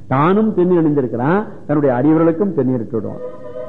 தானும் தென்னி அணிந்திருக்கிறான் தன்னுடைய அடியவர்களுக்கும் தென்னீர் இட்டு விடுவான்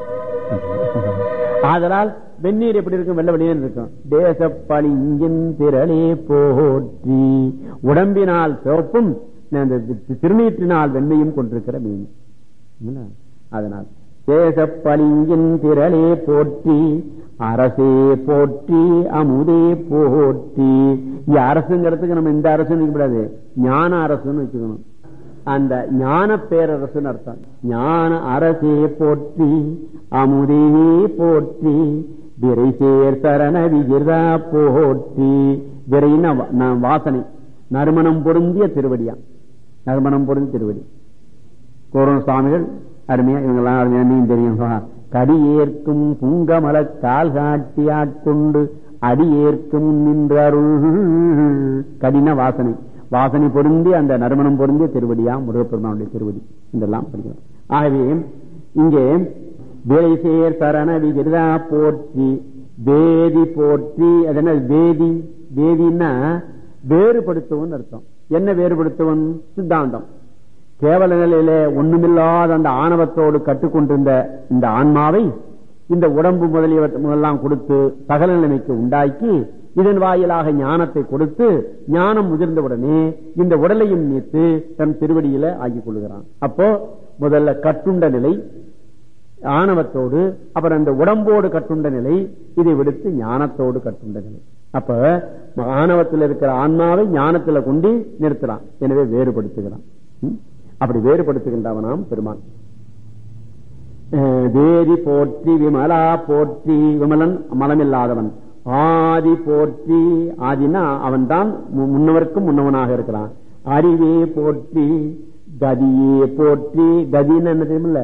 ஆதலால் வெந்நீர் எப்படி இருக்கும் வெள்ள வெளியே இருக்கும் தேசப்பளிங்கின் திரளே போற்றி உடம்பினால் சிவப்பும் அந்த திருநீற்றினால் வெண்மையும் கொண்டிருக்கிற மீன் என்ன? அதனால் தேசப்பளிங்கின் திரளே போற்றி அரசே போற்றி அமுதே போற்றி இங்க அரசுங்கிறதுக்கு நம்ம இந்த அரசு கூடாது ஞான அரசுன்னு வச்சுக்கணும் அந்த ஞான பேரரசுன்னு அர்த்தம் ஞான அரசே போற்றி அமுதே போற்றி விரைசேர் சரண விகிதா போற்றி விரைன்னா வா- நான் வாசனை நறுமணம் பொருந்திய திருவடியா நறுமணம் பொருந்திய திருவடி கோரோன சுவாமிகள் அருமையா இவங்கெல்லாம் அருமையா நீங்க தெரியும் கடி ஏற்கும் புங்கமல கால் காட்டி ஆட்கொண்டு அடி ஏற்கும் நின்ற அருள் கடின வாசனை வாசனை பொருந்தி அந்த நறுமணம் பொருந்திய திருவடியா முருகப்பெருமானுடைய திருவடி இதெல்லாம் படிக்கிறோம் ஆகவே இங்கே வேலைசேர் சரண விகிதா போற்றி வேதி போற்றி அது என்ன வேதி வேதின்னா வேறுபடுத்துவன் அர்த்தம் என்ன வேறுபடுத்துவன் சித்தாந்தம் கேவல நிலையில ஒண்ணுமில்லாத அந்த ஆணவத்தோடு கட்டுக்கொண்டிருந்த இந்த ஆன்மாவை இந்த உடம்பு முதலியவற்றெல்லாம் கொடுத்து சகல நிலைமைக்கு உண்டாக்கி இதன் வாயிலாக ஞானத்தை கொடுத்து ஞானம் முதிர்ந்தவுடனே இந்த உடலையும் நீத்து தன் திருவடியில ஆக்கிக் கொள்கிறான் அப்போ முதல்ல கட்டுண்ட நிலை ஆணவத்தோடு அப்புறம் அந்த உடம்போடு கட்டுண்ட நிலை இதை விடுத்து ஞானத்தோடு கட்டுண்ட நிலை அப்ப ஆணவத்தில் இருக்கிற ஆன்மாவை ஞானத்துல கொண்டு நிறுத்தலாம் எனவே வேறுபடுத்துகிறான் ம்? அப்படி வேறுபடுத்துகின்றவனாம் பெருமான் அஹ், வேதி போற்றி விமலா போற்றி விமலன் மலமில்லாதவன் ஆதி போற்றி ஆதினா அவன் தான் முன்னவருக்கும் முன்னவனாக இருக்கிறான் அறிவே போற்றி கதியே போற்றி கதின்னு என்ன தெரியுமில்ல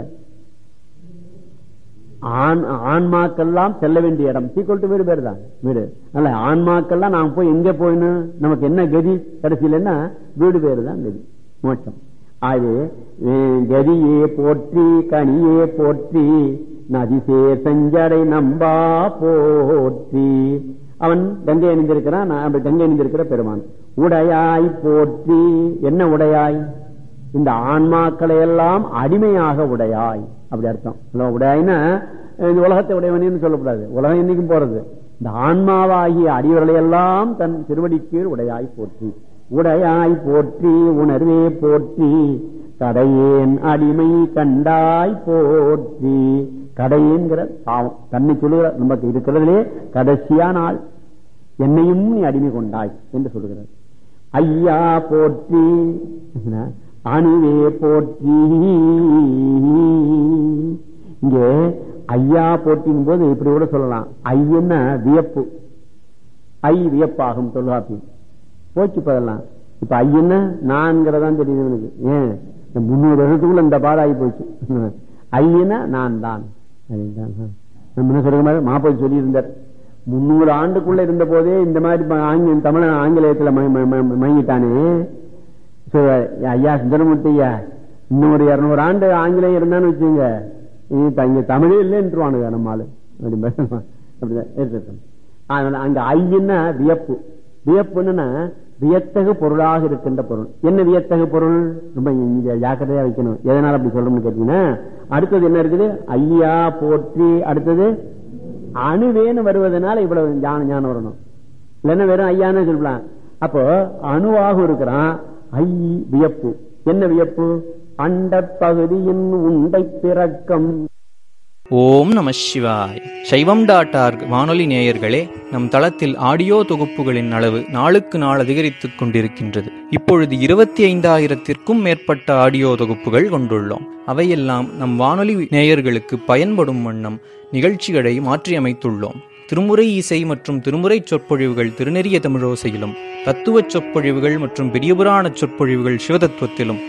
ஆண் ஆன்மாக்கெல்லாம் செல்ல வேண்டிய இடம் சீக்கிரம் டு வீடு பேர் தான் வீடு அல்ல ஆன்மாக்கெல்லாம் நாம் போய் எங்க போயின்னு நமக்கு என்ன கதி கடைசியில் என்ன வீடு பேரு தான் கதி மோட்சம் அது அஹ், கதியே போற்றி கனியே போற்றி நதிசே செஞ்சடை நம்பா போற்றி அவன் கங்கை அணிந்திருக்கிறான் நான் அப்படி கங்கை அணிந்திருக்கிற பெருமான் உடையாய் போற்றி என்ன உடையாய் இந்த ஆன்மாக்களை எல்லாம் அடிமையாக உடையாய் அப்படி அர்த்தம் இல்ல, உடையாய்னா இந்த உலகத்தை உடையவனு சொல்லக்கூடாது உலகம் என்னைக்கும் போறது இந்த ஆன்மாவாகிய அடியவர்களை எல்லாம் தன் திருவடி கீழ் உடையாய் போற்றி உடையாய் போற்றி உணர்வே போற்றி கடையேன் அடிமை கண்டாய் போற்றி கடையேங்கிற பாவம் தன்னை சொல்லுகிற நமக்கு இருக்கிறதுலே கடைசியான ஆள் என்னையும் நீ அடிமை கொண்டாய் என்று சொல்லுகிறார் ஐயா போற்றி என்ன? அணுவே போற்றி இங்க ஐயா போற்றின் போது இப்படி கூட சொல்லலாம் ஐயன்னா வியப்பு ஐ வியப்பாகும் தொல்காப்பி போச்சு இப்பதெல்லாம் இப்ப ஐயன்னா நான்கிறதான் தெரியுது எனக்கு ஏன் இந்த முன்னூறு வருஷத்துக்குள்ள இந்த பாடாகி போச்சு ஐயனா நான் தான் அப்படின்தான். நம்ம என்ன சொல்ற மாதிரி மாப்பிள்ளை சொல்லியிருந்தார் முன்னூறு ஆண்டுக்குள்ள இருந்த போதே இந்த மாதிரி ப- ஆங்கில தமிழ ஆங்கிலேயத்துல ம- ம- ம- மயங்கிட்டானே So, ஐயா சுந்தரமூர்த்தி ஐயா இன்னும் ஒரு இருநூறு ஆண்டு ஆங்கிலேயம் இருந்தான்னு வச்சுங்க இனி த- இங்க தமிழே இல்லைன்றுவானுங்க நம்ம ஆளு அப்படி அப்படிதான் இருக்கட்டும். அதனால அங்க ஐயன்னா வியப்பு வியப்புன்னா வியத்தகு பொருளாக இருக்கின்ற பொருள் என்ன வியத்தகு பொருள் ரொம்ப இங்க ஜாக்கிரதையா வைக்கணும் எதனால அப்படி சொல்றோம்னு கேட்டீங்கன்னா அடுத்தது என்ன இருக்குது ஐயா போற்றி அடுத்தது அணுவேன்னு வருவதனால இவ்வளவு ஞான ஞானம் வரணும் இல்லைன்னா வெறும் ஐயான்னு சொல்லலாம் அப்போ அணுவாக இருக்கிறான் ஐ வியப்பு என்ன வியப்பு அண்டப் பகுதியின் உண்டை பிறக்கம் ஓம் நம சிவாய் சைவம் டாட் ஆர்க் வானொலி நேயர்களே நம் தளத்தில் ஆடியோ தொகுப்புகளின் அளவு நாளுக்கு நாள் அதிகரித்துக் கொண்டிருக்கின்றது இப்பொழுது இருபத்தி ஐந்தாயிரத்திற்கும் மேற்பட்ட ஆடியோ தொகுப்புகள் கொண்டுள்ளோம் அவையெல்லாம் நம் வானொலி நேயர்களுக்கு பயன்படும் வண்ணம் நிகழ்ச்சிகளை மாற்றியமைத்துள்ளோம் திருமுறை இசை மற்றும் திருமுறை சொற்பொழிவுகள் திருநெறிய தமிழோசையிலும் தத்துவச் சொற்பொழிவுகள் மற்றும் பெரியபுராண சொற்பொழிவுகள் சிவதத்துவத்திலும்